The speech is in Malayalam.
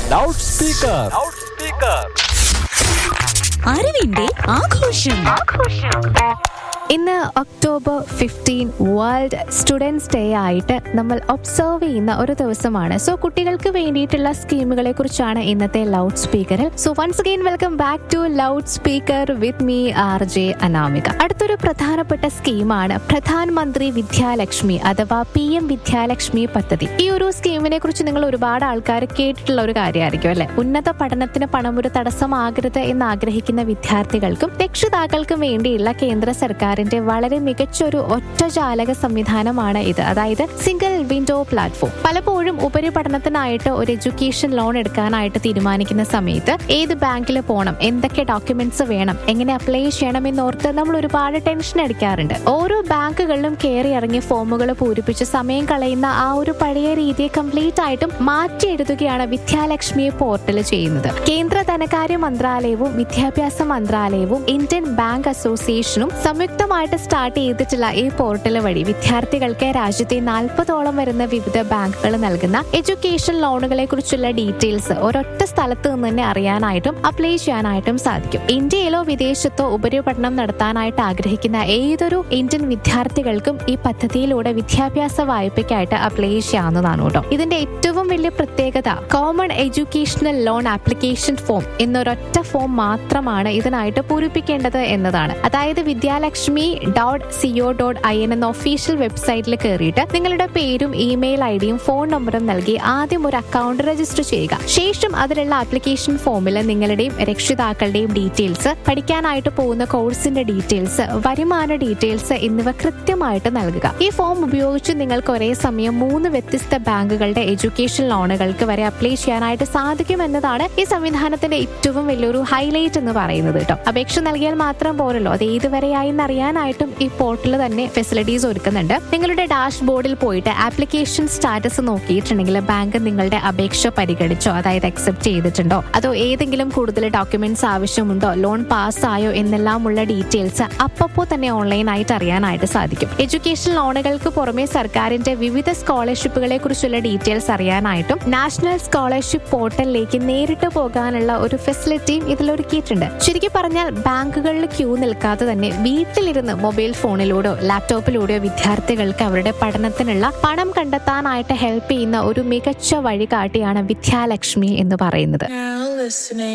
ലൗഡ് സ്പീക്കർ അറിവിന്റെ ആഘോഷം ഇന്ന് October fifteen world students day ആയിട്ട് നമ്മൾ ഒബ്സർവ് ചെയ്യുന്ന ഒരു ദിവസമാണ് സോ കുട്ടികൾക്ക് വേണ്ടിയിട്ടുള്ള സ്കീമുകളെ കുറിച്ചാണ് ഇന്നത്തെ ലൗഡ് സ്പീക്കറിൽ so once again welcome back to loud speaker with me R J Anamika അടുത്തൊരു പ്രധാനപ്പെട്ട സ്കീമാണ് പ്രധാൻ മന്ത്രി വിദ്യാലക്ഷ്മി അഥവാ പി എം വിദ്യാലക്ഷ്മി പദ്ധതി ഈ ഒരു സ്കീമിനെ കുറിച്ച് നിങ്ങൾ ഒരുപാട് ആൾക്കാർ കേട്ടിട്ടുള്ള ഒരു കാര്യമായിരിക്കും അല്ലെ ഉന്നത പഠനത്തിന് പണം ഒരു തടസ്സമാകരുത് എന്ന് ആഗ്രഹിക്കുന്ന വിദ്യാർത്ഥികൾക്കും രക്ഷിതാക്കൾക്കും വേണ്ടിയുള്ള കേന്ദ്ര സർക്കാരിന്റെ വളരെ മികച്ച ഒരു ഒറ്റജാലക സംവിധാനമാണ് ഇത് അതായത് സിംഗിൾ വിൻഡോ പ്ലാറ്റ്ഫോം പലപ്പോഴും ഉപരിപഠനത്തിനായിട്ട് ഒരു എഡ്യൂക്കേഷൻ ലോൺ എടുക്കാനായിട്ട് തീരുമാനിക്കുന്ന സമയത്ത് ഏത് ബാങ്കിൽ പോകണം എന്തൊക്കെ ഡോക്യുമെന്റ്സ് വേണം എങ്ങനെ അപ്ലൈ ചെയ്യണം എന്നോർത്ത് നമ്മൾ ഒരുപാട് ടെൻഷൻ അടിക്കാറുണ്ട് ഓരോ ബാങ്കുകളിലും കയറി ഇറങ്ങി ഫോമുകൾ പൂരിപ്പിച്ച് സമയം കളയുന്ന ആ ഒരു പഴയ രീതിയെ കംപ്ലീറ്റ് ആയിട്ടും മാറ്റി എഴുതുകയാണ് വിദ്യാലക്ഷ്മി പോർട്ടൽ ചെയ്യുന്നത് കേന്ദ്ര ധനകാര്യ മന്ത്രാലയവും വിദ്യാഭ്യാസ മന്ത്രാലയവും ഇന്ത്യൻ ബാങ്ക് അസോസിയേഷനും സംയുക്തമായിട്ട് സ്റ്റാർട്ട് ചെയ്തിട്ടുള്ള ഈ പോർട്ടൽ വഴി വിദ്യാർത്ഥികൾക്ക് രാജ്യത്തെ നാൽപ്പതോളം വരുന്ന വിവിധ ബാങ്കുകൾ നൽകുന്ന എഡ്യൂക്കേഷൻ ലോണുകളെ കുറിച്ചുള്ള ഡീറ്റെയിൽസ് ഒരൊറ്റ സ്ഥലത്ത് നിന്ന് തന്നെ അറിയാനായിട്ടും അപ്ലൈ ചെയ്യാനായിട്ടും സാധിക്കും ഇന്ത്യയിലോ വിദേശത്തോ ഉപരിപഠനം നടത്താനായിട്ട് ആഗ്രഹിക്കുന്ന ഏതൊരു ഇന്ത്യൻ വിദ്യാർത്ഥികൾക്കും ഈ പദ്ധതിയിലൂടെ വിദ്യാഭ്യാസ വായ്പയ്ക്കായിട്ട് അപ്ലൈ ചെയ്യാവുന്നതാണ് കേട്ടോ ഇതിന്റെ ഏറ്റവും വലിയ പ്രത്യേകത common educational loan application form എന്നൊരൊറ്റ ഫോം മാത്രമാണ് ഇതിനായിട്ട് പൂരിപ്പിക്കേണ്ടത് എന്നതാണ് അതായത് Vidyalakshmi dot C O dot I N official വെബ്സൈറ്റിൽ കയറിയിട്ട് നിങ്ങളുടെ പേരും ഇമെയിൽ ഐ ഡിയും ഫോൺ നമ്പറും നൽകി ആദ്യം ഒരു അക്കൗണ്ട് രജിസ്റ്റർ ചെയ്യുക ശേഷം അതിലുള്ള ആപ്ലിക്കേഷൻ ഫോമിൽ നിങ്ങളുടെയും രക്ഷിതാക്കളുടെയും ഡീറ്റെയിൽസ് പഠിക്കാനായിട്ട് പോകുന്ന കോഴ്സിന്റെ ഡീറ്റെയിൽസ് വരുമാന ഡീറ്റെയിൽസ് എന്നിവ കൃത്യമായിട്ട് നൽകുക ഈ ഫോം ഉപയോഗിച്ച് നിങ്ങൾക്ക് ഒരേ സമയം മൂന്ന് വ്യത്യസ്ത ബാങ്കുകളുടെ എഡ്യൂക്കേഷൻ ലോണുകൾക്ക് വരെ അപ്ലൈ ചെയ്യാനായിട്ട് സാധിക്കും എന്നതാണ് ഈ സംവിധാനത്തിന്റെ ഏറ്റവും വലിയൊരു ഹൈലൈറ്റ് എന്ന് പറയുന്നത് കേട്ടോ അപേക്ഷ നൽകിയാൽ മാത്രം പോരല്ലോ അത് ഏതുവരെയായി എന്നറിയാനായിട്ടും ഈ പോർട്ടൽ തന്നെ ഫെസിലിറ്റീസ് ഒരുക്കുന്നുണ്ട് നിങ്ങളുടെ ഡാഷ് ബോർഡിൽ പോയിട്ട് ആപ്ലിക്കേഷൻ സ്റ്റാറ്റസ് നോക്കിയിട്ടുണ്ടെങ്കിൽ ബാങ്ക് നിങ്ങളുടെ അപേക്ഷ പരിഗണിച്ചോ അതായത് അക്സെപ്റ്റ് ചെയ്തിട്ടുണ്ടോ അതോ ഏതെങ്കിലും കൂടുതൽ ഡോക്യുമെന്റ്സ് ആവശ്യമുണ്ടോ ലോൺ പാസ്സായോ എന്നെല്ലാമുള്ള ഡീറ്റെയിൽസ് അപ്പപ്പോ തന്നെ ഓൺലൈനായിട്ട് അറിയാനായിട്ട് സാധിക്കും എഡ്യൂക്കേഷൻ ലോണുകൾക്ക് പുറമെ സർക്കാരിന്റെ വിവിധ സ്കോളർഷിപ്പുകളെ കുറിച്ചുള്ള ഡീറ്റെയിൽസ് അറിയാനായിട്ടും നാഷണൽ സ്കോളർഷിപ്പ് പോർട്ടലിലേക്ക് നേരിട്ട് പോകാനുള്ള ഒരു ഫെസിലിറ്റിയും ഇതിലൊരുക്കിയിട്ടുണ്ട് ശരിക്കും പറഞ്ഞാൽ ബാങ്കുകളിൽ ക്യൂ നിൽക്കാതെ തന്നെ വീട്ടിലിരുന്ന് മൊബൈൽ ഫോണിലൂടെയോ ലാപ്ടോപ്പിലൂടെയോ വിദ്യാർത്ഥികൾക്ക് അവരുടെ പഠനത്തിനുള്ള പണം കണ്ടെത്താനായിട്ട് ഹെൽപ്പ് ചെയ്യുന്ന ഒരു മികച്ച വഴികാട്ടിയാണ് വിദ്യാലക്ഷ്മി എന്ന് പറയുന്നത് Now listening.